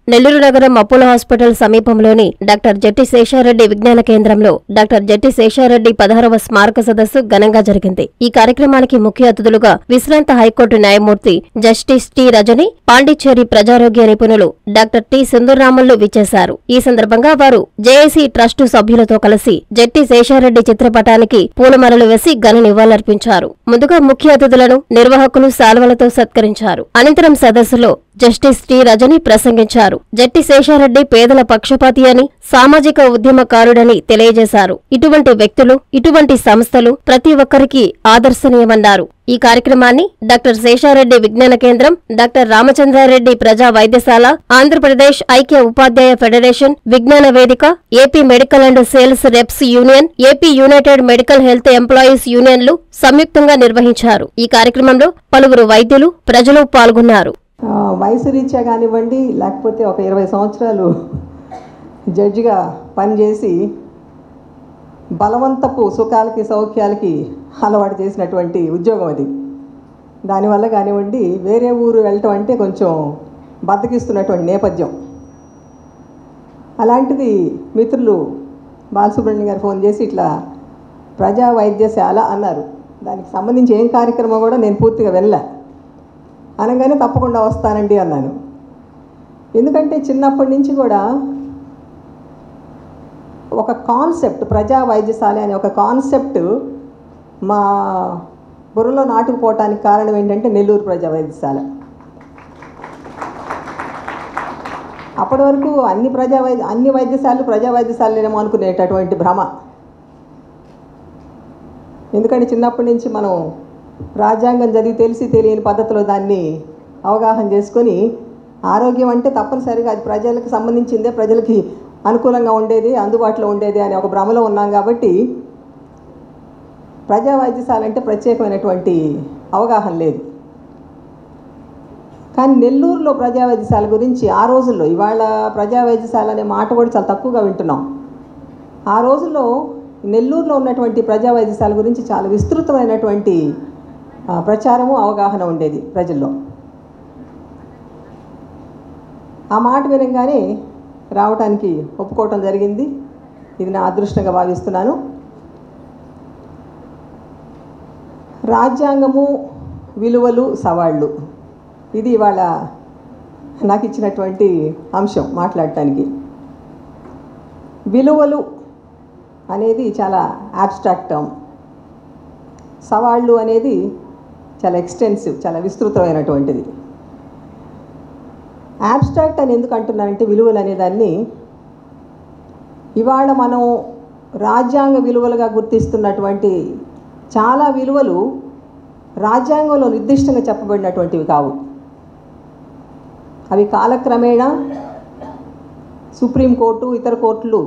నెల్లూరు నగరం Apollo hospital సమీపంలోని doctor Jatti Seshareddy విజ్ఞాన కేంద్రంలో డాక్టర్ జట్టి శేషారెడ్డి పదహారవ స్మారక సదస్సు ఘనంగా జరిగింది ఈ కార్యక్రమానికి ముఖ్య అతిథులుగా విశ్రాంత హైకోర్టు న్యాయమూర్తి జస్టిస్ టి రజని పాండిచ్చేరి ప్రజారోగ్య నిపుణులు డాక్టర్ టి సుందర్రామన్లు విచ్చేశారు ఈ సందర్భంగా వారు జేఏసీ ట్రస్టు సభ్యులతో కలిసి జట్టి శేషారెడ్డి చిత్రపటానికి పూలమాలలు వేసి ఘన నివాళులర్పించారు ముందుగా ముఖ్య అతిథులను నిర్వాహకులు శాల్వలతో సత్కరించారు అనంతరం సదస్సులో జస్టిస్ టి రజని ప్రసంగించారు జట్టి శేషారెడ్డి పేదల పక్షపాతి అని సామాజిక ఉద్యమకారుడని తెలియజేశారు ఇటువంటి వ్యక్తులు ఇటువంటి సంస్థలు ప్రతి ఒక్కరికి ఆదర్శనీయమన్నారు ఈ కార్యక్రమాన్ని డాక్టర్ శేషారెడ్డి విజ్ఞాన కేంద్రం డాక్టర్ రామచంద్రారెడ్డి ప్రజా వైద్యశాల ఆంధ్రప్రదేశ్ ఐక్య ఉపాధ్యాయ federation Vignana Vedika AP medical and sales reps union AP united medical health employees యూనియన్లు సంయుక్తంగా నిర్వహించారు ఈ కార్యక్రమంలో పలువురు వైద్యులు ప్రజలు పాల్గొన్నారు ఆ, వయసు రీత్యా కానివ్వండి లేకపోతే ఒక ఇరవై సంవత్సరాలు జడ్జిగా పనిచేసి బలవంతపు సుఖాలకి సౌఖ్యాలకి అలవాటు చేసినటువంటి ఉద్యోగం అది దానివల్ల కానివ్వండి వేరే ఊరు వెళ్ళటం అంటే కొంచెం బద్దకిస్తున్నటువంటి నేపథ్యం అలాంటిది మిత్రులు బాలసుబ్రహ్మణ్యం గారు ఫోన్ చేసి ఇట్లా ప్రజా వైద్యశాల అన్నారు దానికి సంబంధించి ఏం కార్యక్రమం కూడా నేను పూర్తిగా వెళ్ళా అనగానే తప్పకుండా వస్తానండి అన్నాను ఎందుకంటే చిన్నప్పటి నుంచి కూడా ఒక కాన్సెప్ట్ ప్రజా వైద్యశాల అనే ఒక కాన్సెప్ట్ మా బుర్రలో నాటుకుపోవటానికి కారణం ఏంటంటే నెల్లూరు ప్రజా వైద్యశాల అప్పటి వరకు అన్ని ప్రజా వైద్య అన్ని వైద్యశాలలు ప్రజా వైద్యశాలలేమో అనుకునేటటువంటి భ్రమ ఎందుకంటే చిన్నప్పటి నుంచి మనం రాజ్యాంగం చదివి తెలిసి తెలియని పద్ధతిలో దాన్ని అవగాహన చేసుకొని ఆరోగ్యం అంటే తప్పనిసరిగా అది ప్రజలకు సంబంధించిందే ప్రజలకి అనుకూలంగా ఉండేది అందుబాటులో ఉండేది అనే ఒక భ్రమలో ఉన్నాం కాబట్టి ప్రజా వైద్యశాల అంటే ప్రత్యేకమైనటువంటి అవగాహన లేదు కానీ నెల్లూరులో ప్రజా వైద్యశాల గురించి ఆ రోజుల్లో ఇవాళ ప్రజా వైద్యశాల అనే మాట కూడా చాలా తక్కువగా వింటున్నాం ఆ రోజుల్లో నెల్లూరులో ఉన్నటువంటి ప్రజా వైద్యశాల గురించి చాలా విస్తృతమైనటువంటి ఆ, ప్రచారము అవగాహన ఉండేది ప్రజల్లో ఆ మాట వినంగానే రావటానికి ఒప్పుకోవటం జరిగింది ఇది నా అదృష్టంగా భావిస్తున్నాను రాజ్యాంగము విలువలు సవాళ్ళు ఇది ఇవాళ నాకు ఇచ్చినటువంటి అంశం మాట్లాడటానికి విలువలు అనేది చాలా యాబ్స్ట్రాక్ట్ టర్మ్ సవాళ్ళు అనేది చాలా ఎక్స్టెన్సివ్ చాలా విస్తృతమైనటువంటిది యాబ్స్ట్రాక్ట్ అని ఎందుకు అంటున్నానంటే విలువలు అనేదాన్ని ఇవాళ మనం రాజ్యాంగ విలువలుగా గుర్తిస్తున్నటువంటి చాలా విలువలు రాజ్యాంగంలో నిర్దిష్టంగా చెప్పబడినటువంటివి కావు అవి కాలక్రమేణా సుప్రీంకోర్టు ఇతర కోర్టులు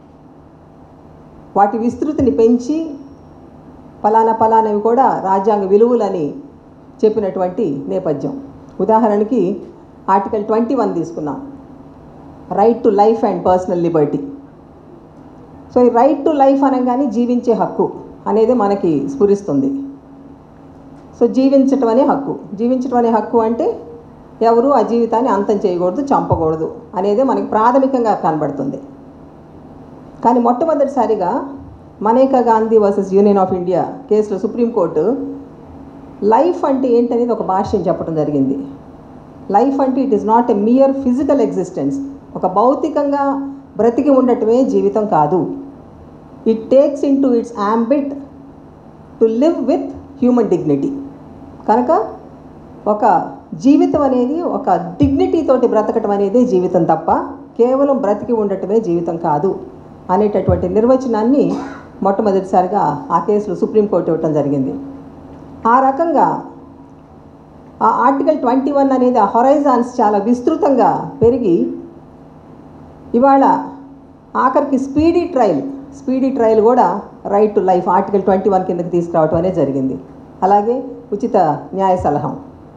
వాటి విస్తృతిని పెంచి ఫలానా ఫలానవి కూడా రాజ్యాంగ విలువలని చెప్పినటువంటి నేపథ్యం ఉదాహరణకి ఆర్టికల్ ట్వంటీ వన్ తీసుకున్నాం right to life and personal liberty so ఈ రైట్ టు లైఫ్ అనగానే జీవించే హక్కు అనేది మనకి స్ఫురిస్తుంది సో జీవించటం అనే హక్కు జీవించటం అనే హక్కు అంటే ఎవరు ఆ జీవితాన్ని అంతం చేయకూడదు చంపకూడదు అనేది మనకి ప్రాథమికంగా కనబడుతుంది కానీ మొట్టమొదటిసారిగా Maneka Gandhi versus union of India కేసులో సుప్రీంకోర్టు లైఫ్ అంటే ఏంటనేది ఒక భాష్యం చెప్పడం జరిగింది లైఫ్ అంటే it is not a mere physical existence ఒక భౌతికంగా బ్రతికి ఉండటమే జీవితం కాదు it takes in to its ambit to live with human dignity కనుక ఒక జీవితం అనేది ఒక డిగ్నిటీ తోటి బ్రతకటం అనేది జీవితం తప్ప కేవలం బ్రతికి ఉండటమే జీవితం కాదు అనేటటువంటి నిర్వచనాన్ని మొట్టమొదటిసారిగా ఆ కేసులో సుప్రీంకోర్టు ఇవ్వటం జరిగింది ఆ రకంగా ఆ ఆర్టికల్ ట్వంటీ వన్ అనేది ఆ హొరైజాన్స్ చాలా విస్తృతంగా పెరిగి ఇవాళ ఆఖరికి స్పీడీ ట్రయల్ స్పీడీ ట్రయల్ కూడా right to life article twenty one కిందకి తీసుకురావటం అనేది జరిగింది అలాగే ఉచిత న్యాయ సలహం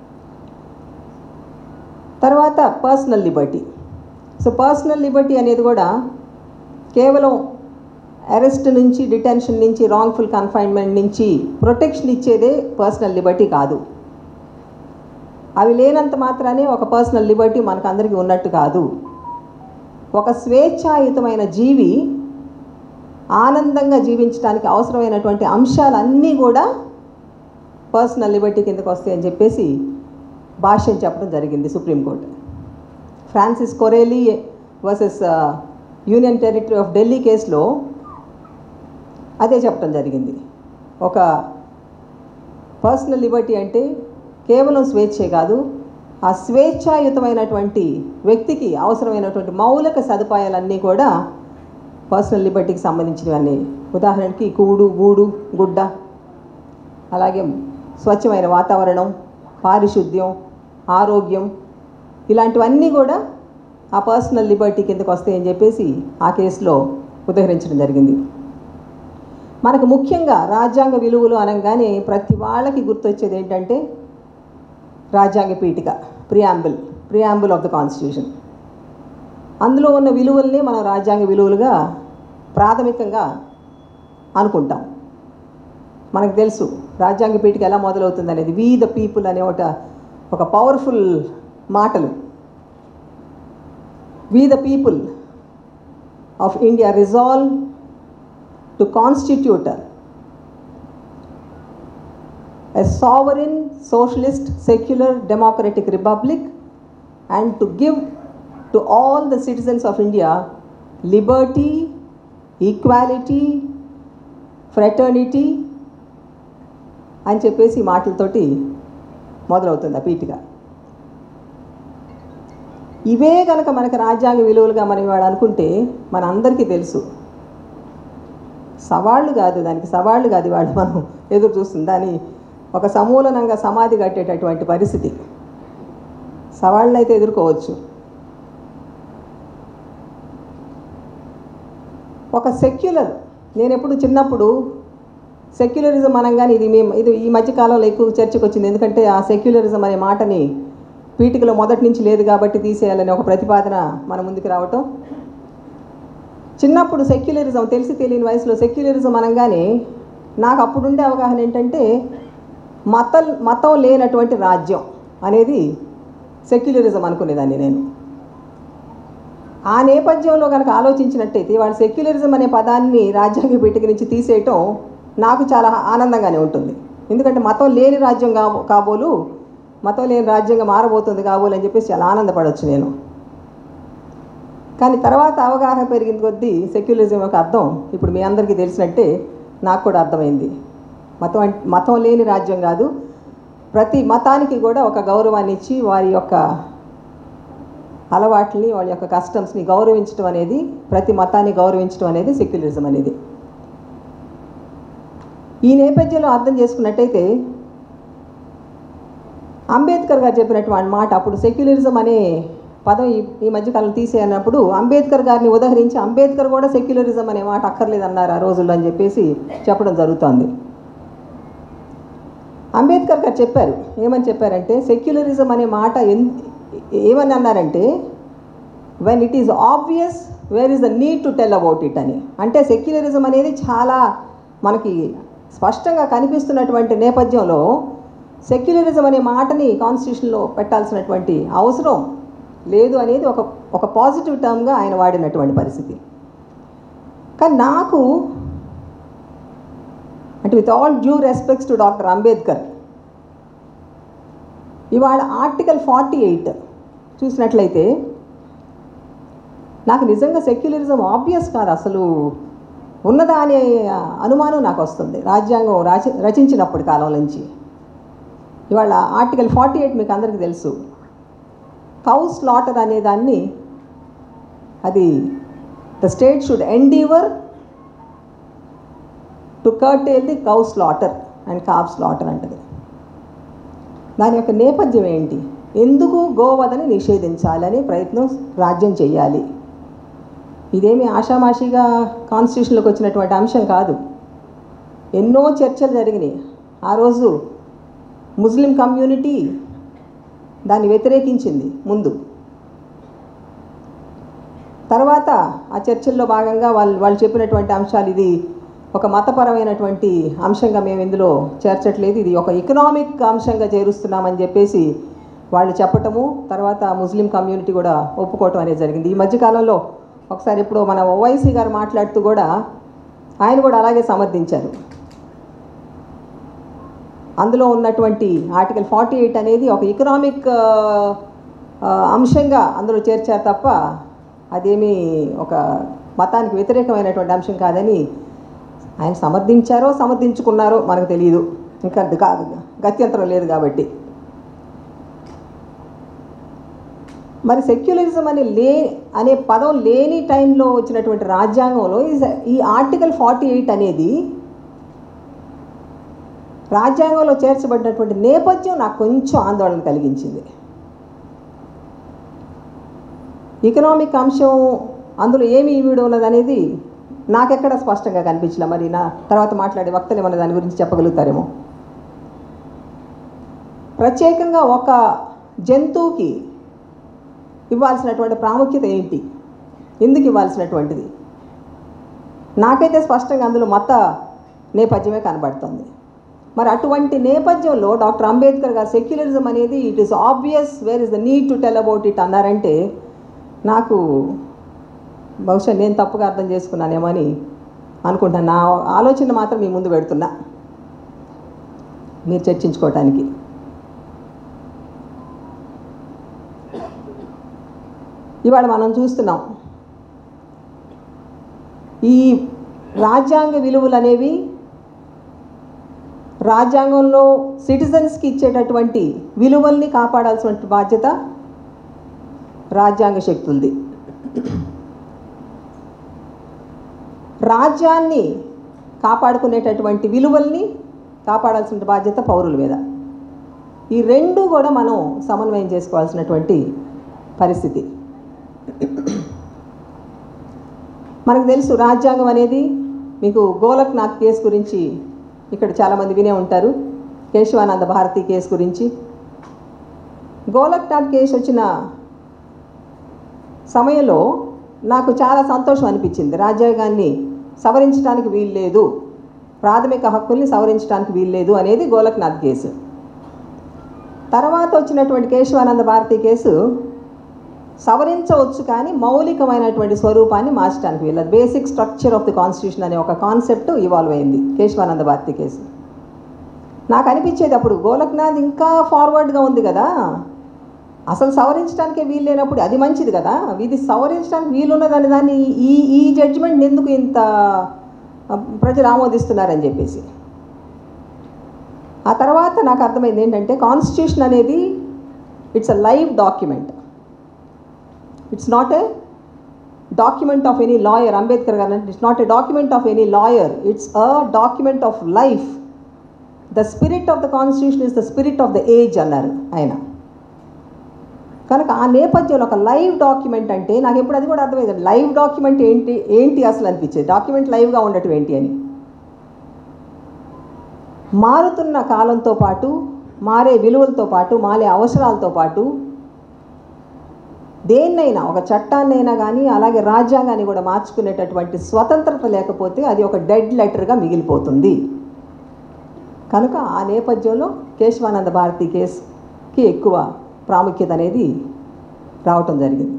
తర్వాత personal liberty so personal liberty అనేది కూడా కేవలం అరెస్ట్ నుంచి డిటెన్షన్ నుంచి రాంగ్ఫుల్ కన్ఫైన్మెంట్ నుంచి ప్రొటెక్షన్ ఇచ్చేదే పర్సనల్ లిబర్టీ కాదు అవి లేనంత మాత్రానే ఒక పర్సనల్ లిబర్టీ మనకు అందరికీ ఉన్నట్టు కాదు ఒక స్వేచ్ఛాయుతమైన జీవి ఆనందంగా జీవించడానికి అవసరమైనటువంటి అంశాలన్నీ కూడా పర్సనల్ లిబర్టీ కిందకు వస్తాయి అని చెప్పేసి భాష్యం చెప్పడం జరిగింది supreme court Francis Coralie versus union territory of Delhi కేసులో అదే చెప్పడం జరిగింది ఒక పర్సనల్ లిబర్టీ అంటే కేవలం స్వేచ్ఛే కాదు ఆ స్వేచ్ఛాయుతమైనటువంటి వ్యక్తికి అవసరమైనటువంటి మౌలిక సదుపాయాలన్నీ కూడా పర్సనల్ లిబర్టీకి సంబంధించినవన్నీ ఉదాహరణకి కూడు గూడు గుడ్డ అలాగే స్వచ్ఛమైన వాతావరణం పారిశుద్ధ్యం ఆరోగ్యం ఇలాంటివన్నీ కూడా ఆ పర్సనల్ లిబర్టీ కిందకు వస్తాయని చెప్పేసి ఆ కేసులో ఉదహరించడం జరిగింది మనకు ముఖ్యంగా రాజ్యాంగ విలువలు అనగానే ప్రతి వాళ్ళకి గుర్తొచ్చేది ఏంటంటే రాజ్యాంగ పీఠిక preamble preamble of the constitution అందులో ఉన్న విలువల్ని మనం రాజ్యాంగ విలువలుగా ప్రాథమికంగా అనుకుంటాం మనకు తెలుసు రాజ్యాంగ పీఠిక ఎలా మొదలవుతుంది అనేది వీ ద పీపుల్ అనే ఒక ఒక పవర్ఫుల్ మాటలు we the people of India resolve to constitute a sovereign, socialist, secular, democratic republic and to give to all the citizens of India liberty, equality, fraternity అని చెప్పేసి ఈ మాటలతోటి మొదలవుతుంది ఆ పీఠిక ఇవే కనుక మనకి రాజ్యాంగ విలువలుగా మనం ఇవాళ అనుకుంటే మన అందరికీ తెలుసు సవాళ్ళు కాదు దానికి సవాళ్ళు కాదు ఇవాళ మనం ఎదురు చూస్తుంది దాని ఒక సమూలనంగా సమాధి కట్టేటటువంటి పరిస్థితి సవాళ్ళని అయితే ఎదుర్కోవచ్చు ఒక సెక్యులర్ నేను ఎప్పుడు చిన్నప్పుడు సెక్యులరిజం అనగానే ఇది మేము ఇది ఈ మధ్యకాలంలో ఎక్కువ చర్చకు వచ్చింది ఎందుకంటే ఆ సెక్యులరిజం అనే మాటని పీఠికలో మొదటి నుంచి లేదు కాబట్టి తీసేయాలని ఒక ప్రతిపాదన మన ముందుకు రావటం చిన్నప్పుడు సెక్యులరిజం తెలిసి తెలియని వయసులో సెక్యులరిజం అనగానే నాకు అప్పుడుండే అవగాహన ఏంటంటే మత మతం లేనటువంటి రాజ్యం అనేది సెక్యులరిజం అనుకునేదాన్ని నేను ఆ నేపథ్యంలో కనుక ఆలోచించినట్టయితే వాళ్ళు సెక్యులరిజం అనే పదాన్ని రాజ్యాంగ పీఠిక నుంచి తీసేయటం నాకు చాలా ఆనందంగానే ఉంటుంది ఎందుకంటే మతం లేని రాజ్యం కాబో కాబోలు మతం లేని రాజ్యంగా మారబోతుంది కాబోలు అని చెప్పేసి చాలా ఆనందపడవచ్చు నేను కానీ తర్వాత అవగాహన పెరిగిన కొద్దీ సెక్యులరిజం యొక్క అర్థం ఇప్పుడు మీ అందరికీ తెలిసినట్టే నాకు కూడా అర్థమైంది మతం అం- మతం లేని రాజ్యం కాదు ప్రతి మతానికి కూడా ఒక గౌరవాన్ని ఇచ్చి వారి యొక్క అలవాట్లని వాళ్ళ యొక్క కస్టమ్స్ని గౌరవించడం అనేది ప్రతి మతాన్ని గౌరవించడం అనేది సెక్యులరిజం అనేది ఈ నేపథ్యంలో అర్థం చేసుకున్నట్టయితే అంబేద్కర్ గారు చెప్పినటువంటి మాట అప్పుడు సెక్యులరిజం అనే పదం ఈ ఈ మధ్యకాలం తీసేయనప్పుడు అంబేద్కర్ గారిని ఉదహరించి అంబేద్కర్ కూడా సెక్యులరిజం అనే మాట అక్కర్లేదన్నారు ఆ రోజుల్లో అని చెప్పేసి చెప్పడం జరుగుతోంది అంబేద్కర్ గారు చెప్పారు ఏమని చెప్పారంటే సెక్యులరిజం అనే మాట ఎన్ ఏమని అన్నారంటే when it is obvious where is the need to tell about it అని అంటే సెక్యులరిజం అనేది చాలా మనకి స్పష్టంగా కనిపిస్తున్నటువంటి నేపథ్యంలో సెక్యులరిజం అనే మాటని కాన్స్టిట్యూషన్లో పెట్టాల్సినటువంటి అవసరం లేదు అనేది ఒక ఒక పాజిటివ్ టర్మ్గా ఆయన వాడినటువంటి పరిస్థితి కానీ నాకు అంటే with all due respects to doctor Ambedkar ఇవాళ ఆర్టికల్ ఫార్టీ ఎయిట్ చూసినట్లయితే నాకు నిజంగా సెక్యులరిజం ఆబ్వియస్ కాదు అసలు ఉన్నదా అనే అనుమానం నాకు వస్తుంది రాజ్యాంగం రచి రచించినప్పటి కాలం నుంచి ఇవాళ ఆర్టికల్ ఫార్టీ ఎయిట్ మీకు అందరికీ తెలుసు కౌ స్లాటర్ అనే దాన్ని అది the state should endeavour to curtail the cow slaughter and calf slaughter అంటది దాని యొక్క నేపథ్యం ఏంటి ఎందుకు గోవధని నిషేధించాలని ప్రయత్నం రాజ్యం చేయాలి ఇదేమి ఆషామాషిగా కాన్స్టిట్యూషన్లోకి వచ్చినటువంటి అంశం కాదు ఎన్నో చర్చలు జరిగినాయి ఆ రోజు ముస్లిం కమ్యూనిటీ దాన్ని వ్యతిరేకించింది ముందు తర్వాత ఆ చర్చల్లో భాగంగా వాళ్ళు వాళ్ళు చెప్పినటువంటి అంశాలు ఇది ఒక మతపరమైనటువంటి అంశంగా మేము ఇందులో చేర్చట్లేదు ఇది ఒక ఎకనామిక్ అంశంగా చేరుస్తున్నామని చెప్పేసి వాళ్ళు చెప్పటము తర్వాత ముస్లిం కమ్యూనిటీ కూడా ఒప్పుకోవటం అనేది జరిగింది ఈ మధ్యకాలంలో ఒకసారి ఇప్పుడు మన ఓవైసీ గారు మాట్లాడుతూ కూడా ఆయన కూడా అలాగే సమర్థించారు అందులో ఉన్నటువంటి ఆర్టికల్ ఫార్టీ ఎయిట్ అనేది ఒక ఎకనామిక్ అంశంగా అందులో చేర్చారు తప్ప అదేమీ ఒక మతానికి వ్యతిరేకమైనటువంటి అంశం కాదని ఆయన సమర్థించారో సమర్థించుకున్నారో మనకు తెలియదు ఇంకా గా- గత్యంతరం లేదు కాబట్టి మరి సెక్యులరిజం అనే లే అనే పదం లేని టైంలో వచ్చినటువంటి రాజ్యాంగంలో ఈ- ఈ ఆర్టికల్ ఫార్టీ ఎయిట్ అనేది రాజ్యాంగంలో చేర్చబడినటువంటి నేపథ్యం నాకు కొంచెం ఆందోళన కలిగించింది ఎకనామిక్ అంశం అందులో ఏమి ఈవిడ ఉన్నది అనేది నాకెక్కడ స్పష్టంగా కనిపించలే మరి నా తర్వాత మాట్లాడే వక్తలు ఏమన్నా దాని గురించి చెప్పగలుగుతారేమో ప్రత్యేకంగా ఒక జంతువుకి ఇవ్వాల్సినటువంటి ప్రాముఖ్యత ఏంటి ఎందుకు ఇవ్వాల్సినటువంటిది నాకైతే స్పష్టంగా అందులో మత నేపథ్యమే కనబడుతుంది మరి అటువంటి నేపథ్యంలో డాక్టర్ అంబేద్కర్ గారు సెక్యులరిజం అనేది it is obvious where is the need to tell about it అన్నారంటే నాకు బహుశా నేను తప్పుగా అర్థం చేసుకున్నానేమో అని అనుకుంటాను నా ఆలోచన మాత్రం మీ ముందు పెడుతున్నా మీరు చర్చించుకోవటానికి ఇవాళ మనం చూస్తున్నాం ఈ రాజ్యాంగ విలువలు అనేవి రాజ్యాంగంలో సిటిజన్స్కి ఇచ్చేటటువంటి విలువల్ని కాపాడాల్సిన బాధ్యత రాజ్యాంగ శక్తులది రాజ్యాన్ని కాపాడుకునేటటువంటి విలువల్ని కాపాడాల్సిన బాధ్యత పౌరుల మీద ఈ రెండు కూడా మనం సమన్వయం చేసుకోవాల్సినటువంటి పరిస్థితి మనకు తెలుసు రాజ్యాంగం అనేది మీకు గోలక్నాథ్ కేసు గురించి ఇక్కడ చాలామంది వినే ఉంటారు కేశవానంద భారతి కేసు గురించి గోలక్నాథ్ కేసు వచ్చిన సమయంలో నాకు చాలా సంతోషం అనిపించింది రాజ్యాంగాన్ని సవరించడానికి వీల్లేదు ప్రాథమిక హక్కుల్ని సవరించడానికి వీల్లేదు అనేది గోలక్నాథ్ కేసు తర్వాత వచ్చినటువంటి కేశవానంద భారతి కేసు సవరించవచ్చు కానీ మౌలికమైనటువంటి స్వరూపాన్ని మార్చడానికి వీళ్ళది basic structure of the constitution అనే ఒక కాన్సెప్ట్ ఇవాల్వ్ అయింది కేశవానంద భారతి కేసు నాకు అనిపించేది అప్పుడు గోలక్నాథ్ ఇంకా ఫార్వర్డ్గా ఉంది కదా అసలు సవరించడానికే వీలు లేనప్పుడు అది మంచిది కదా ఇది సవరించడానికి వీలున్నదని దాన్ని ఈ ఈ జడ్జిమెంట్ ఎందుకు ఇంత ఆ, ప్రజలు ఆమోదిస్తున్నారని చెప్పేసి ఆ తర్వాత నాకు అర్థమైంది ఏంటంటే కాన్స్టిట్యూషన్ అనేది it's a live document it's not a document of any lawyer Ambedkar garu అంటే it's not a document of any lawyer it's a document of life the spirit of the constitution is the spirit of the age అన్నారు ఆయన కనుక ఆ నేపథ్యంలో ఒక live document అంటే నాకు ఎప్పుడు అది కూడా అర్థమైంది లైవ్ డాక్యుమెంట్ ఏంటి ఏంటి అసలు అనిపించేది డాక్యుమెంట్ లైవ్గా ఉండటం ఏంటి అని మారుతున్న కాలంతో పాటు మారే విలువలతో పాటు మారే అవసరాలతో పాటు దేన్నైనా ఒక చట్టాన్నైనా కానీ అలాగే రాజ్యాంగాన్ని కూడా మార్చుకునేటటువంటి స్వతంత్రత లేకపోతే అది ఒక డెడ్ లెటర్గా మిగిలిపోతుంది కనుక ఆ నేపథ్యంలో కేశవానంద భారతి కేసుకి ఎక్కువ ప్రాముఖ్యత అనేది రావటం జరిగింది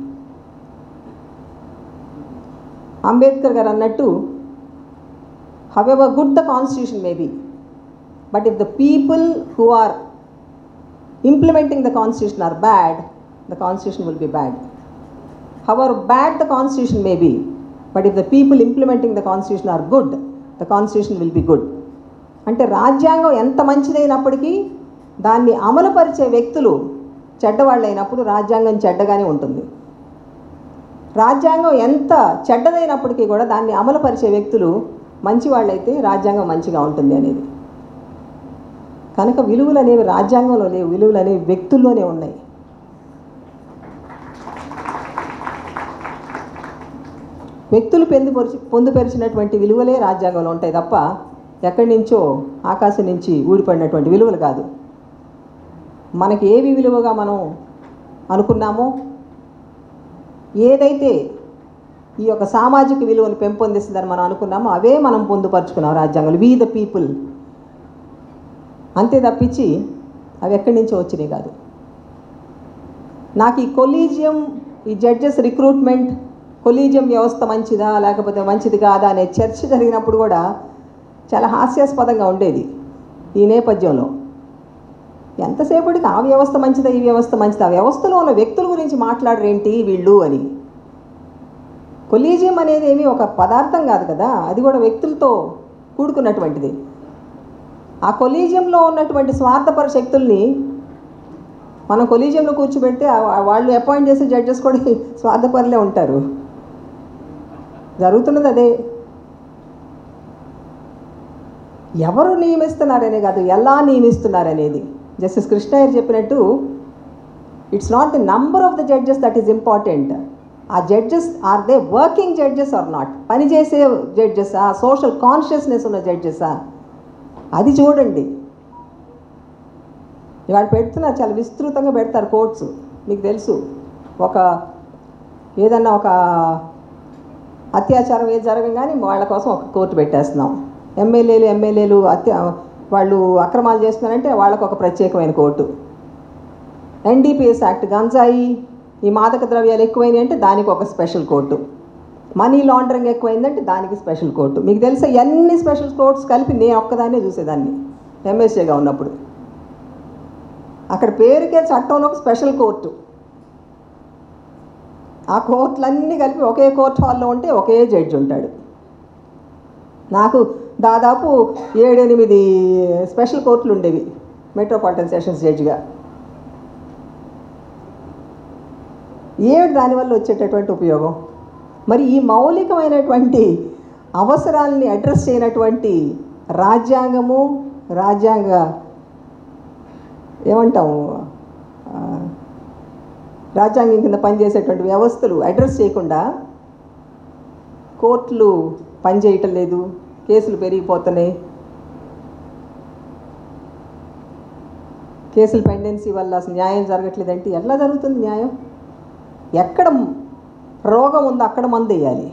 అంబేద్కర్ గారు అన్నట్టు however good the constitution may be but if the people who are implementing the constitution are bad the constitution will be bad. However bad the constitution may be, but if the people implementing the constitution are good, the constitution will be good. అంటే రాజ్యాంగం ఎంత మంచిదైనప్పటికీ దాన్ని అమలుపరిచే వ్యక్తులు చెడ్డవాళ్ళైనప్పుడు రాజ్యాంగం చెడ్డగానే ఉంటుంది రాజ్యాంగం ఎంత చెడ్డదైనప్పటికీ కూడా దాన్ని అమలుపరిచే వ్యక్తులు మంచివాళ్ళైతే రాజ్యాంగం మంచిగా ఉంటుంది అనేది కనుక విలువలు అనేవి రాజ్యాంగంలో లేవు విలువలు అనేవి వ్యక్తుల్లోనే ఉన్నాయి వ్యక్తులు పొందుపరిచి పొందుపరిచినటువంటి విలువలే రాజ్యాంగంలో ఉంటాయి తప్ప ఎక్కడి నుంచో ఆకాశం నుంచి ఊడిపడినటువంటి విలువలు కాదు మనకి ఏవి విలువగా మనం అనుకున్నామో ఏదైతే ఈ యొక్క సామాజిక విలువలు పెంపొందిస్తుందని మనం అనుకున్నామో అవే మనం పొందుపరుచుకున్నాం రాజ్యాంగంలో వీ ద పీపుల్ అంతే తప్పించి అవి ఎక్కడి నుంచో వచ్చినాయి కాదు నాకు ఈ కొలీజియం ఈ జడ్జెస్ రిక్రూట్మెంట్ కొలీజియం వ్యవస్థ మంచిదా లేకపోతే మంచిది కాదా అనే చర్చ జరిగినప్పుడు కూడా చాలా హాస్యాస్పదంగా ఉండేది ఈ నేపథ్యంలో ఎంతసేపటికి ఆ వ్యవస్థ మంచిదా ఈ వ్యవస్థ మంచిదా ఆ వ్యవస్థలో ఉన్న వ్యక్తుల గురించి మాట్లాడరేంటి వీళ్ళు అని కొలీజియం అనేది ఏమీ ఒక పదార్థం కాదు కదా అది కూడా వ్యక్తులతో కూడుకున్నటువంటిది ఆ కొలీజియంలో ఉన్నటువంటి స్వార్థపర శక్తుల్ని మనం కొలీజియంలో కూర్చోబెడితే ఆ- వాళ్ళు అపాయింట్ చేసే జడ్జెస్ కూడా స్వార్థపరులే ఉంటారు జరుగుతున్నది అదే ఎవరు నియమిస్తున్నారనే కాదు ఎలా నియమిస్తున్నారనేది జస్టిస్ కృష్ణయ్యర్ చెప్పినట్టు it's not the number of the judges that is important uh judges are they working judges are not పనిచేసే జడ్జెసా సోషల్ కాన్షియస్నెస్ ఉన్న జడ్జెసా అది చూడండి ఇవాళ పెడుతున్నారు చాలా విస్తృతంగా పెడతారు కోర్ట్స్ మీకు తెలుసు ఒక ఏదన్నా ఒక అత్యాచారం ఏది జరగగానే వాళ్ళ కోసం ఒక కోర్టు పెట్టేస్తున్నాం ఎమ్మెల్యేలు ఎమ్మెల్యేలు అత్యా వాళ్ళు అక్రమాలు చేస్తున్నారంటే వాళ్ళకు ఒక ప్రత్యేకమైన కోర్టు ఎన్డీపీఎస్ యాక్ట్ గంజాయి ఈ మాదక ద్రవ్యాలు ఎక్కువైనాయి అంటే దానికి ఒక స్పెషల్ కోర్టు మనీ లాండరింగ్ ఎక్కువైందంటే దానికి స్పెషల్ కోర్టు మీకు తెలుసా ఎన్ని స్పెషల్ కోర్ట్స్ కలిపి నేను ఒక్కదాన్నే చూసేదాన్ని ఎంఎస్ఏగా ఉన్నప్పుడు అక్కడ పేరుకే చట్టంలో ఒక స్పెషల్ కోర్టు ఆ కోర్టులన్నీ కలిపి ఒకే కోర్టు హాల్లో ఉంటే ఒకే జడ్జి ఉంటాడు నాకు దాదాపు ఏడెనిమిది స్పెషల్ కోర్టులు ఉండేవి మెట్రోపాలిటన్ సెషన్స్ జడ్జిగా ఏమిటి దానివల్ల వచ్చేటటువంటి ఉపయోగం మరి ఈ మౌలికమైనటువంటి అవసరాలని అడ్రస్ చేయనటువంటి రాజ్యాంగము రాజ్యాంగ ఏమంటాము ఆ, రాజ్యాంగం కింద పనిచేసేటువంటి వ్యవస్థలు అడ్రస్ చేయకుండా కోర్టులు పనిచేయటం లేదు కేసులు పెరిగిపోతున్నాయి కేసుల పెండెన్సీ వల్ల అసలు న్యాయం జరగట్లేదంటే ఎలా జరుగుతుంది న్యాయం ఎక్కడ రోగం ఉందో అక్కడ మందు వేయాలి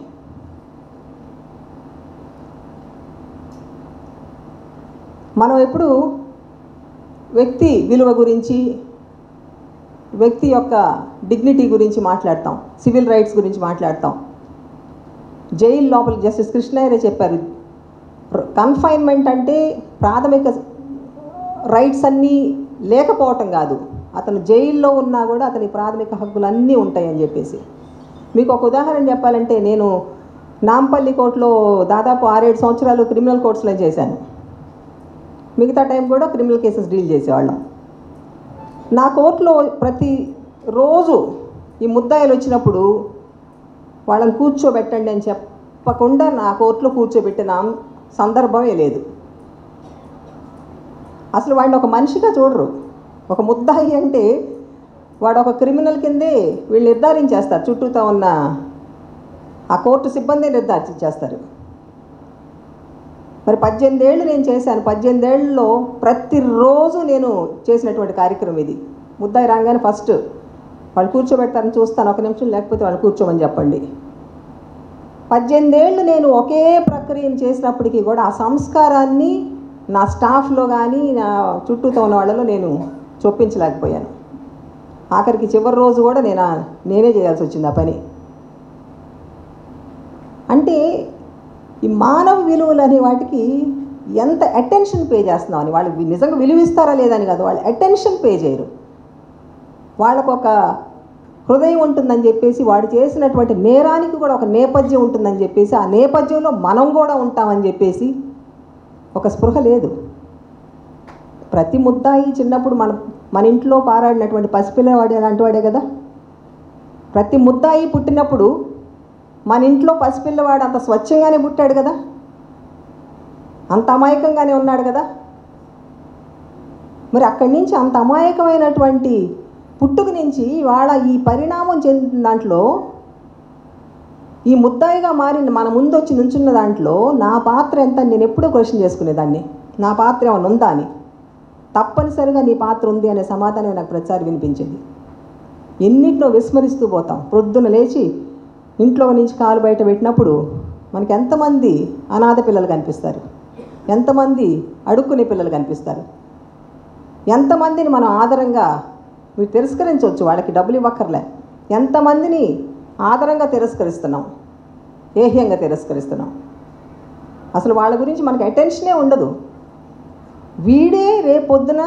మనం ఎప్పుడు వ్యక్తి విలువ గురించి వ్యక్తి యొక్క డిగ్నిటీ గురించి మాట్లాడతాం సివిల్ రైట్స్ గురించి మాట్లాడతాం జైలు లోపల జస్టిస్ కృష్ణయ్యరే చెప్పారు కన్ఫైన్మెంట్ అంటే ప్రాథమిక రైట్స్ అన్నీ లేకపోవటం కాదు అతను జైల్లో ఉన్నా కూడా అతని ప్రాథమిక హక్కులు అన్నీ ఉంటాయని చెప్పేసి మీకు ఒక ఉదాహరణ చెప్పాలంటే నేను నాంపల్లి కోర్టులో దాదాపు ఆరేడు సంవత్సరాలు క్రిమినల్ కోర్ట్స్లో చేశాను మిగతా టైం కూడా క్రిమినల్ కేసెస్ డీల్ చేసేవాళ్ళం నా కోర్టులో ప్రతి రోజు ఈ ముద్దాయిలు వచ్చినప్పుడు వాళ్ళని కూర్చోబెట్టండి అని చెప్పకుండా నా కోర్టులో కూర్చోబెట్టిన సందర్భమే లేదు అసలు వాడిని ఒక మనిషిగా చూడరు ఒక ముద్దాయి అంటే వాడు ఒక క్రిమినల్ కిందే వీళ్ళు నిర్ధారించేస్తారు చుట్టూతో ఉన్న ఆ కోర్టు సిబ్బంది నిర్ధారించేస్తారు మరి పద్దెనిమిది ఏళ్ళు నేను చేశాను పద్దెనిమిది ఏళ్ళలో ప్రతిరోజు నేను చేసినటువంటి కార్యక్రమం ఇది ముద్దాయి రాగానే ఫస్ట్ వాళ్ళు కూర్చోబెడతారని చూస్తాను ఒక నిమిషం లేకపోతే వాళ్ళు కూర్చోమని చెప్పండి పద్దెనిమిది ఏళ్ళు నేను ఒకే ప్రక్రియను చేసినప్పటికీ కూడా ఆ సంస్కారాన్ని నా స్టాఫ్లో కానీ నా చుట్టూతో ఉన్న వాళ్ళలో నేను చొప్పించలేకపోయాను ఆఖరికి చివరి రోజు కూడా నేను ఆ- నేనే చేయాల్సి వచ్చింది ఆ పని అంటే ఈ మానవ విలువలు అనే వాటికి ఎంత అటెన్షన్ పే చేస్తున్నాం అని వాళ్ళు నిజంగా విలువిస్తారా లేదని కాదు వాళ్ళు అటెన్షన్ పే చేయరు వాళ్ళకు ఒక హృదయం ఉంటుందని చెప్పేసి వాడు చేసినటువంటి నేరానికి కూడా ఒక నేపథ్యం ఉంటుందని చెప్పేసి ఆ నేపథ్యంలో మనం కూడా ఉంటామని చెప్పేసి ఒక స్పృహ లేదు ప్రతి ముద్దాయి చిన్నప్పుడు మన మన ఇంట్లో పారాడినటువంటి పసిపిల్లవాడు అలాంటి వాడే కదా ప్రతి ముద్దాయి పుట్టినప్పుడు మన ఇంట్లో పసిపిల్లవాడు అంత స్వచ్ఛంగానే పుట్టాడు కదా అంత అమాయకంగానే ఉన్నాడు కదా మరి అక్కడి నుంచి అంత అమాయకమైనటువంటి పుట్టుక నుంచి వాళ్ళ ఈ పరిణామం చెందిన దాంట్లో ఈ ముద్దాయిగా మారిన మన ముందు వచ్చి నుంచున్న దాంట్లో నా పాత్ర ఎంత అని నేను ఎప్పుడూ క్వశ్చన్ చేసుకునేదాన్ని నా పాత్ర ఏమైనా ఉందా అని తప్పనిసరిగా నీ పాత్ర ఉంది అనే సమాధానం నాకు ప్రతిసారి వినిపించింది ఎన్నిటినో విస్మరిస్తూ పోతాం ప్రొద్దున లేచి ఇంట్లో నుంచి కాలు బయట పెట్టినప్పుడు మనకి ఎంతమంది అనాథ పిల్లలు కనిపిస్తారు ఎంతమంది అడుక్కునే పిల్లలు కనిపిస్తారు ఎంతమందిని మనం ఆదరంగా మీరు తిరస్కరించవచ్చు వాళ్ళకి డబ్బులు ఇవ్వక్కర్లే ఎంతమందిని ఆదరంగా తిరస్కరిస్తున్నాం ఏహ్యంగా తిరస్కరిస్తున్నాం అసలు వాళ్ళ గురించి మనకి అటెన్షనే ఉండదు వీడే రేపొద్దున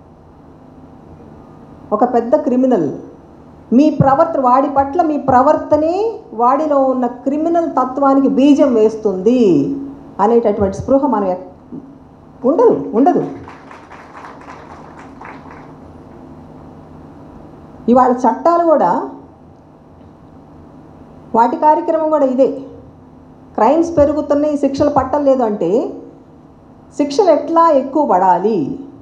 ఒక పెద్ద క్రిమినల్ మీ ప్రవర్త వాడి పట్ల మీ ప్రవర్తనే వాడిలో ఉన్న క్రిమినల్ తత్వానికి బీజం వేస్తుంది అనేటటువంటి స్పృహ మనం ఎక్- ఉండదు ఉండదు ఇవాళ చట్టాలు కూడా వాటి కార్యక్రమం కూడా ఇదే క్రైమ్స్ పెరుగుతున్నాయి శిక్షలు పట్టలేదు అంటే శిక్షలు ఎట్లా ఎక్కువ పడాలి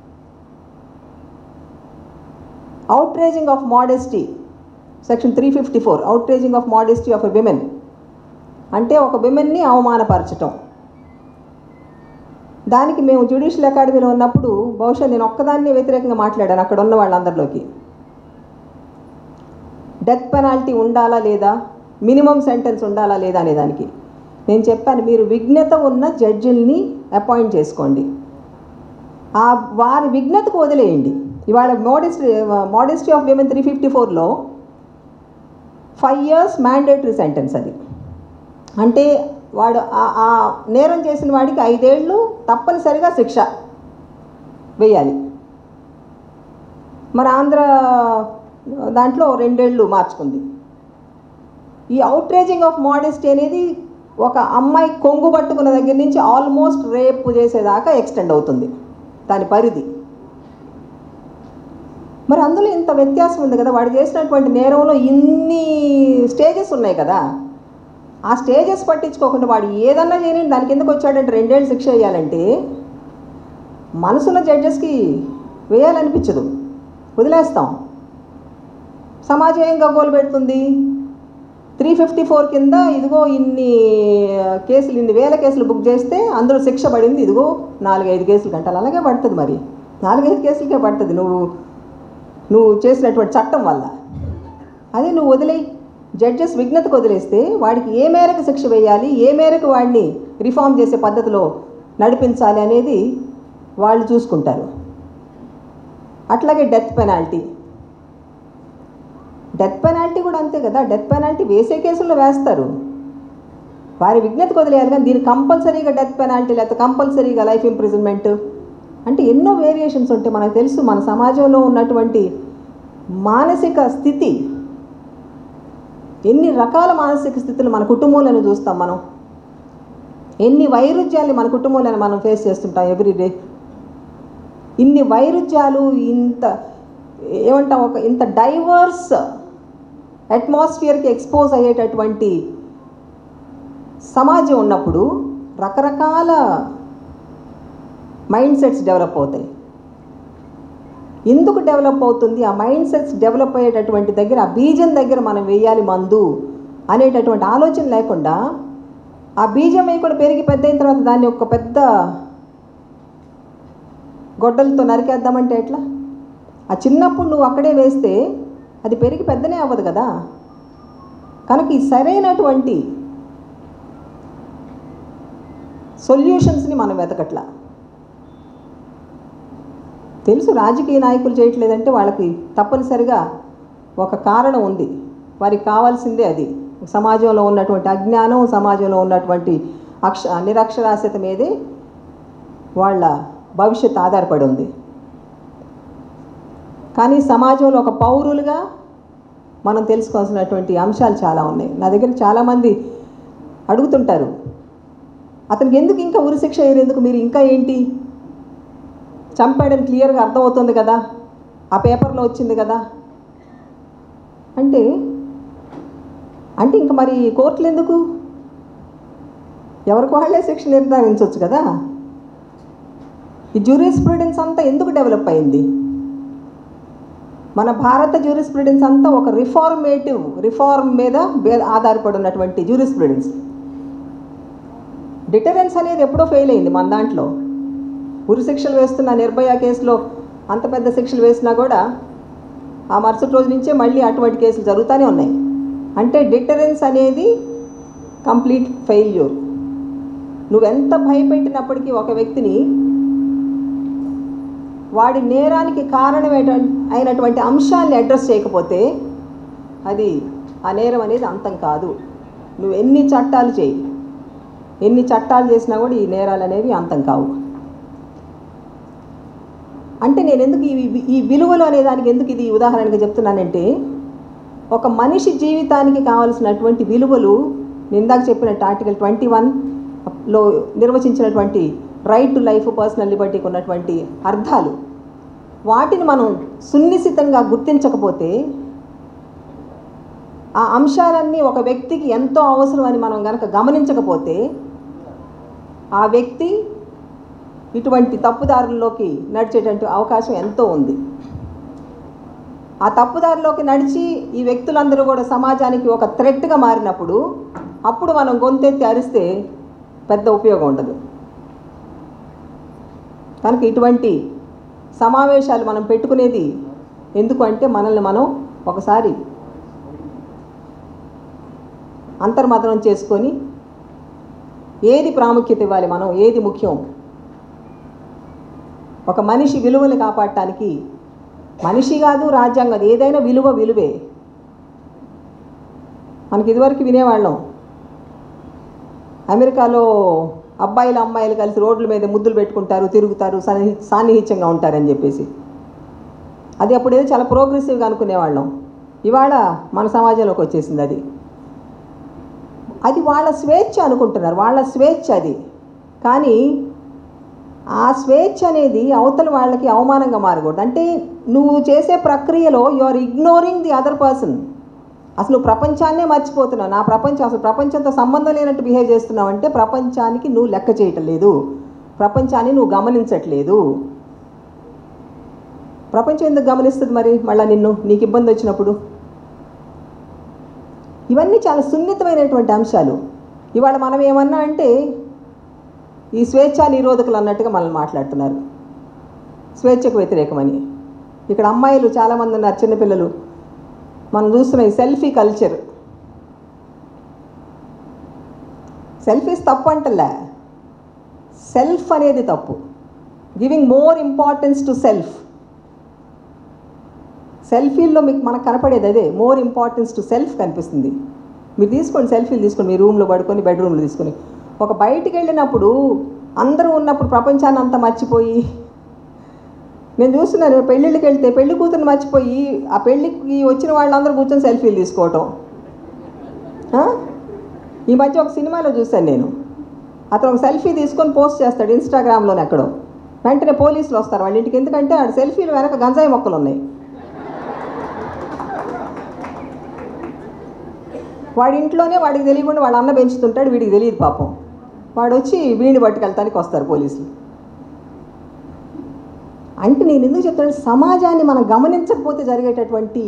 outraging of modesty section three fifty four outraging of modesty of a women అంటే ఒక విమెన్ని అవమానపరచటం దానికి మేము జ్యుడిషియల్ అకాడమీలో ఉన్నప్పుడు బహుశా నేను ఒక్కదాన్ని వ్యతిరేకంగా మాట్లాడాను అక్కడ ఉన్న వాళ్ళందరిలోకి డెత్ పెనాల్టీ ఉండాలా లేదా మినిమం సెంటెన్స్ ఉండాలా లేదా అనే దానికి నేను చెప్పాను మీరు విఘ్నత ఉన్న జడ్జిల్ని అపాయింట్ చేసుకోండి ఆ వారి విఘ్నతకు వదిలేయండి ఇవాళ modesty modesty of women three fifty ఫోర్లో ఫైవ్ ఇయర్స్ మ్యాండేటరీ సెంటెన్స్ అది అంటే వాడు ఆ- ఆ నేరం చేసిన వాడికి ఐదేళ్ళు తప్పనిసరిగా శిక్ష వేయాలి మరి ఆంధ్ర దాంట్లో రెండేళ్ళు మార్చుకుంది ఈ అవుట్రేజింగ్ ఆఫ్ మోడెస్టీ అనేది ఒక అమ్మాయి కొంగు పట్టుకున్న దగ్గర నుంచి ఆల్మోస్ట్ రేప్ చేసేదాకా ఎక్స్టెండ్ అవుతుంది దాని పరిధి మరి అందులో ఇంత వ్యత్యాసం ఉంది కదా వాడు చేసినటువంటి నేరంలో ఇన్ని స్టేజెస్ ఉన్నాయి కదా ఆ స్టేజెస్ పట్టించుకోకుండా వాడు ఏదన్నా చేయని దానికి ఎందుకు వచ్చాడంటే రెండేళ్ళు శిక్ష వేయాలంటే మనసున్న జడ్జెస్కి వేయాలనిపించదు వదిలేస్తాం సమాజం ఏం గగ్గోలు పెడుతుంది త్రీ ఫిఫ్టీ ఫోర్ కింద ఇదిగో ఇన్ని కేసులు ఇన్ని వేల కేసులు బుక్ చేస్తే అందులో శిక్ష పడింది ఇదిగో నాలుగైదు కేసులు గంటలు అలాగే పడుతుంది మరి నాలుగైదు కేసులకే పడుతుంది నువ్వు నువ్వు చేసినటువంటి చట్టం వల్ల అదే నువ్వు వదిలేయి జడ్జెస్ విఘ్నతకు వదిలేస్తే వాడికి ఏ మేరకు శిక్ష వేయాలి ఏ మేరకు వాడిని రిఫార్మ్ చేసే పద్ధతిలో నడిపించాలి అనేది వాళ్ళు చూసుకుంటారు అట్లాగే డెత్ పెనాల్టీ డెత్ పెనాల్టీ కూడా అంతే కదా డెత్ పెనాల్టీ వేసే కేసుల్లో వేస్తారు వారి విజ్ఞతకు వదిలేయాలి కానీ దీనికి కంపల్సరీగా డెత్ పెనాల్టీ లేకపోతే కంపల్సరీగా లైఫ్ ఇంప్రిజన్మెంట్ అంటే ఎన్నో వేరియేషన్స్ ఉంటాయి మనకు తెలుసు మన సమాజంలో ఉన్నటువంటి మానసిక స్థితి ఎన్ని రకాల మానసిక స్థితులు మన కుటుంబంలోనే చూస్తాం మనం ఎన్ని వైరుధ్యాలు మన కుటుంబంలోనే మనం ఫేస్ చేస్తుంటాం ఎవ్రీ డే ఇన్ని వైరుధ్యాలు ఇంత ఏమంటాం ఒక ఇంత డైవర్స్ అట్మాస్ఫియర్కి ఎక్స్పోజ్ అయ్యేటటువంటి సమాజం ఉన్నప్పుడు రకరకాల మైండ్ సెట్స్ డెవలప్ అవుతాయి ఎందుకు డెవలప్ అవుతుంది ఆ మైండ్ సెట్స్ డెవలప్ అయ్యేటటువంటి దగ్గర ఆ బీజం దగ్గర మనం వేయాలి మందు అనేటటువంటి ఆలోచన లేకుండా ఆ బీజం వేయకుండా పెరిగి పెద్ద అయిన తర్వాత దాన్ని ఒక పెద్ద గొడ్డలతో నరికేద్దామంటే ఎట్లా ఆ చిన్నప్పుడు నువ్వు అక్కడే వేస్తే అది పెరిగి పెద్దనే అవ్వదు కదా కనుక ఈ సరైనటువంటి సొల్యూషన్స్ని మనం వెతకట్లా తెలుసు రాజకీయ నాయకులు చేయట్లేదంటే వాళ్ళకి తప్పనిసరిగా ఒక కారణం ఉంది వారికి కావాల్సిందే అది సమాజంలో ఉన్నటువంటి అజ్ఞానం సమాజంలో ఉన్నటువంటి అక్ష నిరక్షరాస్యత మీదే వాళ్ళ భవిష్యత్ ఆధారపడి ఉంది కానీ సమాజంలో ఒక పౌరులుగా మనం తెలుసుకోవాల్సినటువంటి అంశాలు చాలా ఉన్నాయి నా దగ్గర చాలామంది అడుగుతుంటారు అతనికి ఎందుకు ఇంకా ఉరిశిక్ష వేయలేదు మీరు ఇంకా ఏంటి చంపాడని క్లియర్గా అర్థమవుతుంది కదా ఆ పేపర్లో వచ్చింది కదా అంటే అంటే ఇంక మరి కోర్టులు ఎందుకు ఎవరికి వాళ్ళే శిక్ష నిర్ధారించవచ్చు కదా ఈ జ్యూరిస్ప్రుడెన్స్ అంతా ఎందుకు డెవలప్ అయింది మన భారత జ్యూరిస్ప్రుడెన్స్ అంతా ఒక రిఫార్మేటివ్ రిఫార్మ్ మీద బే- ఆధారపడి ఉన్నటువంటి జ్యూరిస్ప్రుడెన్స్ డిటరెన్స్ అనేది ఎప్పుడో ఫెయిల్ అయింది మన దాంట్లో ఉరి శిక్షలు వేస్తున్న నిర్భయ కేసులో అంత పెద్ద శిక్షలు వేసినా కూడా ఆ మరుసటి రోజు నుంచే మళ్ళీ అటువంటి కేసులు జరుగుతూనే ఉన్నాయి అంటే డిటరెన్స్ అనేది కంప్లీట్ ఫెయిల్యూర్ నువ్వెంత భయపెట్టినప్పటికీ ఒక వ్యక్తిని వాడి నేరానికి కారణమైన అయినటువంటి అంశాన్ని అడ్రస్ చేయకపోతే అది ఆ నేరం అనేది అంతం కాదు నువ్వు ఎన్ని చట్టాలు చేయి ఎన్ని చట్టాలు చేసినా కూడా ఈ నేరాలు అనేవి అంతం కావు అంటే నేను ఎందుకు ఈ ఈ విలువలు అనే దానికి ఎందుకు ఇది ఉదాహరణగా చెప్తున్నానంటే ఒక మనిషి జీవితానికి కావలసినటువంటి విలువలు నేను ఇందాక చెప్పినట్టు ఆర్టికల్ ట్వంటీ వన్లో నిర్వచించినటువంటి రైట్ టు లైఫ్ పర్సనల్ లిబర్టీకి ఉన్నటువంటి అర్థాలు వాటిని మనం సున్నిశితంగా గుర్తించకపోతే ఆ అంశాలన్నీ ఒక వ్యక్తికి ఎంతో అవసరం అని మనం గనక గమనించకపోతే ఆ వ్యక్తి ఇటువంటి తప్పుదారుల్లోకి నడిచేటువంటి అవకాశం ఎంతో ఉంది ఆ తప్పుదారిలోకి నడిచి ఈ వ్యక్తులందరూ కూడా సమాజానికి ఒక థ్రెట్గా మారినప్పుడు అప్పుడు మనం గొంతెత్తి అరిస్తే పెద్ద ఉపయోగం ఉండదు కనుక ఇటువంటి సమావేశాలు మనం పెట్టుకునేది ఎందుకు అంటే మనల్ని మనం ఒకసారి అంతర్మథనం చేసుకొని ఏది ప్రాముఖ్యత ఇవ్వాలి మనం ఏది ముఖ్యం ఒక మనిషి విలువలు కాపాడటానికి మనిషి కాదు రాజ్యాంగం కాదు ఏదైనా విలువ విలువే మనకి ఇదివరకు వినేవాళ్ళం అమెరికాలో అబ్బాయిలు అమ్మాయిలు కలిసి రోడ్ల మీద ముద్దులు పెట్టుకుంటారు తిరుగుతారు సన్ని సాన్నిహిత్యంగా ఉంటారని చెప్పేసి అది అప్పుడేదో చాలా ప్రోగ్రెసివ్గా అనుకునేవాళ్ళం ఇవాళ మన సమాజంలోకి వచ్చేసింది అది అది వాళ్ళ స్వేచ్ఛ అనుకుంటున్నారు వాళ్ళ స్వేచ్ఛ అది కానీ ఆ స్వేచ్ఛ అనేది అవతల వాళ్ళకి అవమానంగా మారకూడదు అంటే నువ్వు చేసే ప్రక్రియలో you are ignoring the other person అసలు నువ్వు ప్రపంచాన్నే మర్చిపోతున్నావు నా ప్రపంచం అసలు ప్రపంచంతో సంబంధం లేనట్టు బిహేవ్ చేస్తున్నావు అంటే ప్రపంచానికి నువ్వు లెక్క చేయటం లేదు ప్రపంచాన్ని నువ్వు గమనించట్లేదు ప్రపంచం ఎందుకు గమనిస్తుంది మరి మళ్ళీ నిన్ను నీకు ఇబ్బంది వచ్చినప్పుడు ఇవన్నీ చాలా సున్నితమైనటువంటి అంశాలు ఇవాళ మనం ఏమన్నా అంటే ఈ స్వేచ్ఛా నిరోధకులు అన్నట్టుగా మనల్ని మాట్లాడుతున్నారు స్వేచ్ఛకు వ్యతిరేకమని ఇక్కడ అమ్మాయిలు చాలామంది ఉన్నారు చిన్నపిల్లలు మనం చూస్తున్న ఈ సెల్ఫీ కల్చర్ సెల్ఫీస్ తప్పు అంటలే సెల్ఫ్ అనేది తప్పు giving more importance to self సెల్ఫీల్లో మీకు మనకు కనపడేది అదే మోర్ ఇంపార్టెన్స్ టు సెల్ఫ్ కనిపిస్తుంది మీరు తీసుకోండి సెల్ఫీలు తీసుకోండి మీ రూమ్లో పడుకొని బెడ్రూమ్లో తీసుకొని ఒక బయటికి వెళ్ళినప్పుడు అందరూ ఉన్నప్పుడు ప్రపంచాన్ని అంతా మర్చిపోయి నేను చూస్తున్నాను పెళ్ళిళ్ళకి వెళ్తే పెళ్లి కూతురు మర్చిపోయి ఆ పెళ్ళికి వచ్చిన వాళ్ళందరూ కూర్చొని సెల్ఫీలు తీసుకోవటం ఆ? ఈ మధ్య ఒక సినిమాలో చూశాను నేను అతను ఒక సెల్ఫీ తీసుకొని పోస్ట్ చేస్తాడు ఇన్స్టాగ్రామ్లోనే ఎక్కడో వెంటనే పోలీసులు వస్తారు వాళ్ళ ఇంటికి ఎందుకంటే ఆడ సెల్ఫీలు వెనక గంజాయి మొక్కలు ఉన్నాయి వాడి ఇంట్లోనే వాడికి తెలియకుండా వాళ్ళ అన్న పెంచుతుంటాడు వీడికి తెలియదు పాపం వాడు వచ్చి వీడిని పట్టుకెళ్తానికి వస్తారు పోలీసులు అంటే నేను ఎందుకు చెప్తాను సమాజాన్ని మనం గమనించకపోతే జరిగేటటువంటి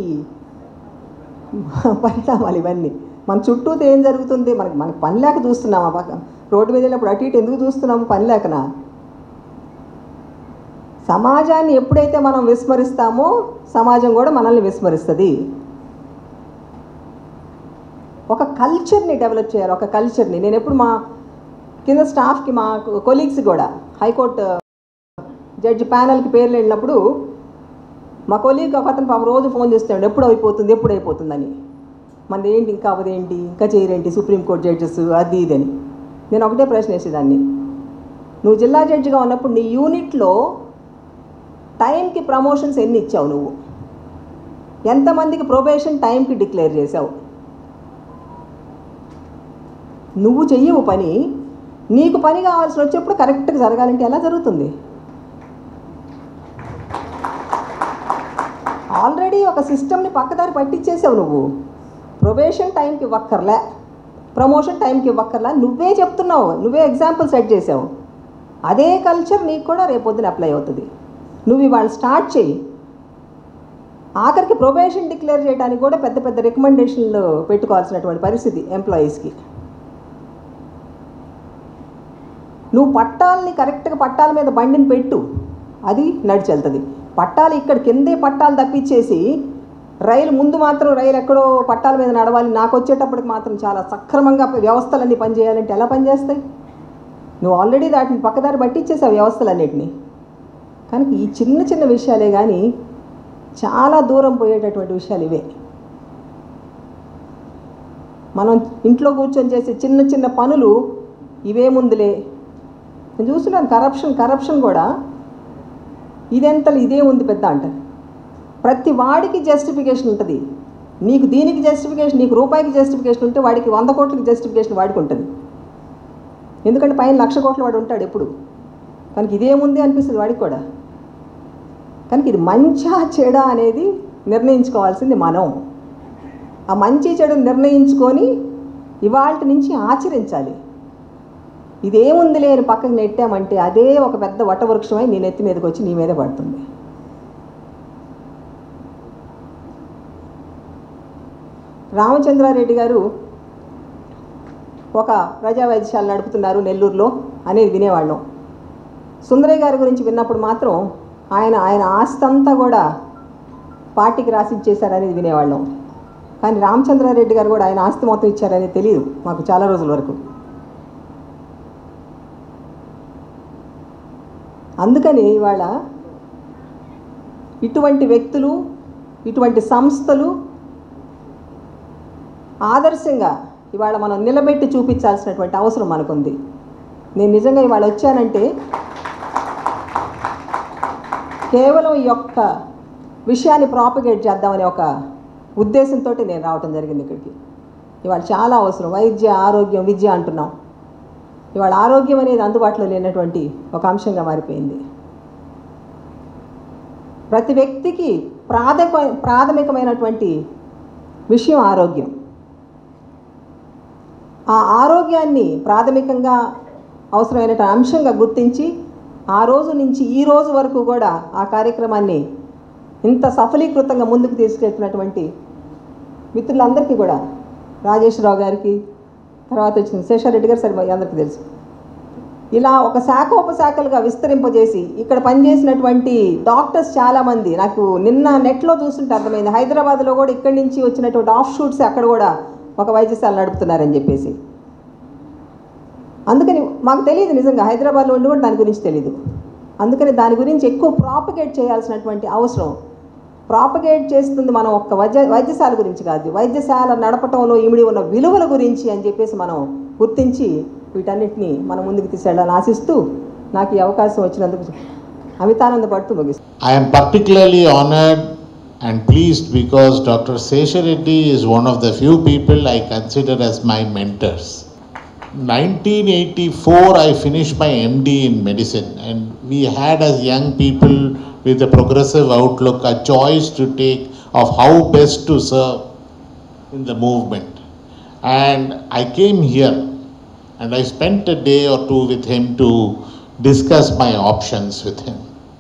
పరిణామాలు ఇవన్నీ మన చుట్టూతో ఏం జరుగుతుంది మనకి మనకి పని లేక చూస్తున్నామా పక్క రోడ్డు మీద వెళ్ళినప్పుడు అటు ఇటు ఎందుకు చూస్తున్నాము పని లేకనా సమాజాన్ని ఎప్పుడైతే మనం విస్మరిస్తామో సమాజం కూడా మనల్ని విస్మరిస్తుంది ఒక కల్చర్ని డెవలప్ చేయాలి ఒక కల్చర్ని నేను ఎప్పుడు మా కింద స్టాఫ్కి మా కొలీగ్స్ కూడా హైకోర్టు జడ్జి ప్యానల్కి పేర్లు వెళ్ళినప్పుడు మా కొలీగ్ ఒక అతను పాపం రోజు ఫోన్ చేస్తాడు ఎప్పుడు అయిపోతుంది ఎప్పుడు అయిపోతుందని మనది ఏంటి ఇంకా అవదేంటి ఇంకా చేయరేంటి సుప్రీంకోర్టు జడ్జెస్ అది ఇది అని నేను ఒకటే ప్రశ్న వేసేదాన్ని నువ్వు జిల్లా జడ్జిగా ఉన్నప్పుడు నీ యూనిట్లో టైంకి ప్రమోషన్స్ ఎన్ని ఇచ్చావు నువ్వు ఎంతమందికి ప్రొబేషన్ టైంకి డిక్లేర్ చేసావు నువ్వు చెయ్యవు పని నీకు పని కావాల్సి వచ్చేప్పుడు కరెక్ట్గా జరగాలంటే ఎలా జరుగుతుంది ఆల్రెడీ ఒక సిస్టమ్ని పక్కదారి పట్టించేసావు నువ్వు ప్రొబేషన్ టైంకి ఇవ్వక్కర్లే ప్రమోషన్ టైంకి ఇవ్వక్కర్లా నువ్వే చెప్తున్నావు నువ్వే ఎగ్జాంపుల్ సెట్ చేసావు అదే కల్చర్ నీకు కూడా రేపొద్దున అప్లై అవుతుంది నువ్వు ఇవాళ స్టార్ట్ చేయి ఆఖరికి ప్రొబేషన్ డిక్లేర్ చేయడానికి కూడా పెద్ద పెద్ద రికమెండేషన్లు పెట్టుకోవాల్సినటువంటి పరిస్థితి ఎంప్లాయీస్కి నువ్వు పట్టాలని కరెక్ట్గా పట్టాల మీద బండిని పెట్టు అది నడిచెళ్తుంది పట్టాలు ఇక్కడ కిందే పట్టాలు తప్పించేసి రైలు ముందు మాత్రం రైలు ఎక్కడో పట్టాల మీద నడవాలి నాకు వచ్చేటప్పటికి మాత్రం చాలా సక్రమంగా వ్యవస్థలన్నీ పనిచేయాలంటే ఎలా పనిచేస్తాయి నువ్వు ఆల్రెడీ దాటిని పక్కదారి పట్టించేసావు వ్యవస్థలన్నిటిని కనుక ఈ చిన్న చిన్న విషయాలే కానీ చాలా దూరం పోయేటటువంటి విషయాలు ఇవే మనం ఇంట్లో కూర్చొని చేసే చిన్న చిన్న పనులు ఇవేముందిలే నేను చూస్తున్నాను కరప్షన్ కరప్షన్ కూడా ఇదెంతలు ఇదే ఉంది పెద్ద అంటారు ప్రతి వాడికి జస్టిఫికేషన్ ఉంటుంది నీకు దీనికి జస్టిఫికేషన్ నీకు రూపాయికి జస్టిఫికేషన్ ఉంటే వాడికి వంద కోట్లకి జస్టిఫికేషన్ వాడికి ఉంటుంది ఎందుకంటే పైన లక్ష కోట్ల వాడు ఉంటాడు ఎప్పుడు కనుక ఇదేముంది అనిపిస్తుంది వాడికి కూడా కనుక ఇది మంచా చెడా అనేది నిర్ణయించుకోవాల్సింది మనం ఆ మంచి చెడు నిర్ణయించుకొని ఇవాళ నుంచి ఆచరించాలి ఇదేముందిలే అని పక్కకు నెట్టామంటే అదే ఒక పెద్ద వటవృక్షమై నీ నెత్తి మీదకి వచ్చి నీ మీద పడుతుంది రామచంద్రారెడ్డి గారు ఒక ప్రజా వైద్యశాల నడుపుతున్నారు నెల్లూరులో అనేది వినేవాళ్ళం సుందరయ్య గారి గురించి విన్నప్పుడు మాత్రం ఆయన ఆయన ఆస్తి అంతా కూడా పార్టీకి రాసి ఇచ్చేశారనేది వినేవాళ్ళం కానీ రామచంద్రారెడ్డి గారు కూడా ఆయన ఆస్తి మొత్తం ఇచ్చారనేది తెలియదు మాకు చాలా రోజుల వరకు అందుకని ఇవాళ ఇటువంటి వ్యక్తులు ఇటువంటి సంస్థలు ఆదర్శంగా ఇవాళ మనం నిలబెట్టి చూపించాల్సినటువంటి అవసరం మనకుంది నేను నిజంగా ఇవాళ వచ్చానంటే కేవలం ఈ యొక్క విషయాన్ని ప్రాపగేట్ చేద్దామనే ఒక ఉద్దేశంతో నేను రావటం జరిగింది ఇక్కడికి ఇవాళ చాలా అవసరం వైద్య ఆరోగ్యం విద్య అంటున్నాం ఇవాళ ఆరోగ్యం అనేది అందుబాటులో లేనటువంటి ఒక అంశంగా మారిపోయింది ప్రతి వ్యక్తికి ప్రాథమిక ప్రాథమికమైనటువంటి విషయం ఆరోగ్యం ఆ ఆరోగ్యాన్ని ప్రాథమికంగా అవసరమైన అంశంగా గుర్తించి ఆ రోజు నుంచి ఈ రోజు వరకు కూడా ఆ కార్యక్రమాన్ని ఇంత సఫలీకృతంగా ముందుకు తీసుకెళ్తున్నటువంటి మిత్రులందరికీ కూడా రాజేశ్వరరావు గారికి తర్వాత వచ్చిన శేషారెడ్డి గారు సరే అందరికీ తెలుసు ఇలా ఒక శాఖ ఉపశాఖలుగా విస్తరింపజేసి ఇక్కడ పనిచేసినటువంటి డాక్టర్స్ చాలామంది నాకు నిన్న నెట్లో చూస్తుంటే అర్థమైంది హైదరాబాద్లో కూడా ఇక్కడి నుంచి వచ్చినటువంటి ఆఫ్ షూట్స్ అక్కడ కూడా ఒక వైద్యశాల నడుపుతున్నారని చెప్పేసి అందుకని మాకు తెలియదు నిజంగా హైదరాబాద్లో ఉండి కూడా దాని గురించి తెలియదు అందుకని దాని గురించి ఎక్కువ ప్రాపగేట్ చేయాల్సినటువంటి అవసరం ప్రాపగేట్ చేస్తుంది మనం ఒక్క వైద్య వైద్యశాల గురించి కాదు వైద్యశాల నడపటంలో ఇమిడి ఉన్న విలువల గురించి అని చెప్పేసి మనం గుర్తించి వీటన్నిటిని మనం ముందుకు తీసుకెళ్ళాలని ఆశిస్తూ నాకు ఈ అవకాశం వచ్చినందుకు అమితానంద పడుతూ ముగిస్తాను I am particularly honored and pleased because Dr. Seshareddy is one of the few people I consider as my mentors. 1984, I finished my MD in medicine, and we had, as young people with a progressive outlook, a choice to take of how best to serve in the movement. And I came here and I spent a day or two with him to discuss my options with him.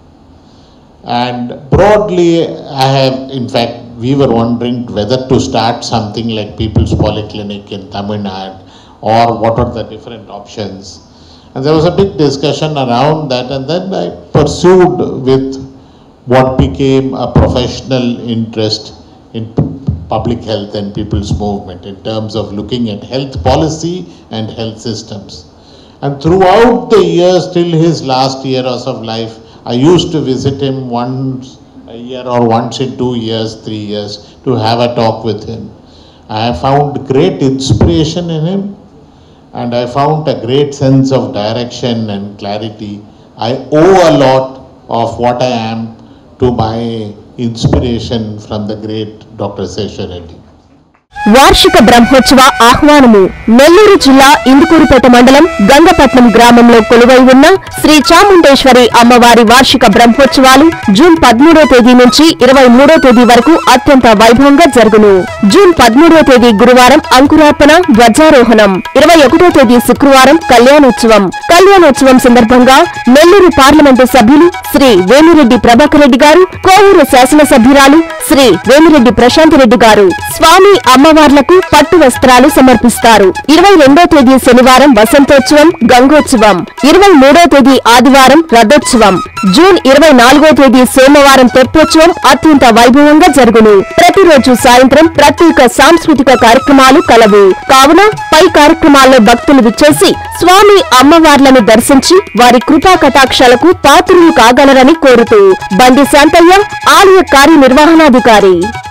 And broadly, I have, in fact, we were wondering whether to start something like People's Polyclinic in Tamil Nadu or what are the different options. And there was a big discussion around that, and then I pursued with what became a professional interest in p- public health and people's movement in terms of looking at health policy and health systems. And throughout the years, till his last years of life, I used to visit him once a year or once in two years, three years to have a talk with him. I have found great inspiration in him and I found a great sense of direction and clarity. I owe a lot of what I am to my inspiration from the great Dr. Sesha Reddy. వార్షిక బ్రహ్మోత్సవ ఆహ్వానము నెల్లూరు జిల్లా ఇందుకూరుపేట మండలం గంగపట్నం గ్రామంలో కొలువై ఉన్న శ్రీ చాముండేశ్వరి అమ్మవారి వార్షిక బ్రహ్మోత్సవాలు June పదమూడో తేదీ నుంచి ఇరవై మూడో తేదీ వరకు అత్యంత వైభవంగా జరుగును జూన్ పదమూడో తేదీ గురువారం అంకురార్పణ ధ్వజారోహణం ఇరవై ఒకటో తేదీ శుక్రవారం కళ్యాణోత్సవం కళ్యాణోత్సవం సందర్భంగా నెల్లూరు పార్లమెంటు సభ్యులు శ్రీ వేమిరెడ్డి ప్రభాకర్ రెడ్డి గారు కోవూరు శాసనసభ్యురాలు శ్రీ వేమిరెడ్డి ప్రశాంత్ రెడ్డి గారు స్వామి అమ్మవార్లకు పట్టు వస్త్రాలు సమర్పిస్తారు ఇరవై రెండో తేదీ శనివారం వసంతోత్సవం గంగోత్సవం ఇరవై మూడో తేదీ ఆదివారం రథోత్సవం జూన్ ఇరవై నాలుగో తేదీ సోమవారం తెప్పోత్సవం అత్యంత వైభవంగా జరుగును ప్రతిరోజు సాయంత్రం ప్రత్యేక సాంస్కృతిక కార్యక్రమాలు కలవు కావున పై కార్యక్రమాల్లో భక్తులు విచ్చేసి స్వామి అమ్మవార్లను దర్శించి వారి కృపా కటాక్షాలకు పాత్రులు కాగలరని కోరుతూ బండి శాంతయ్య ఆలయ కార్యనిర్వహణాధికారి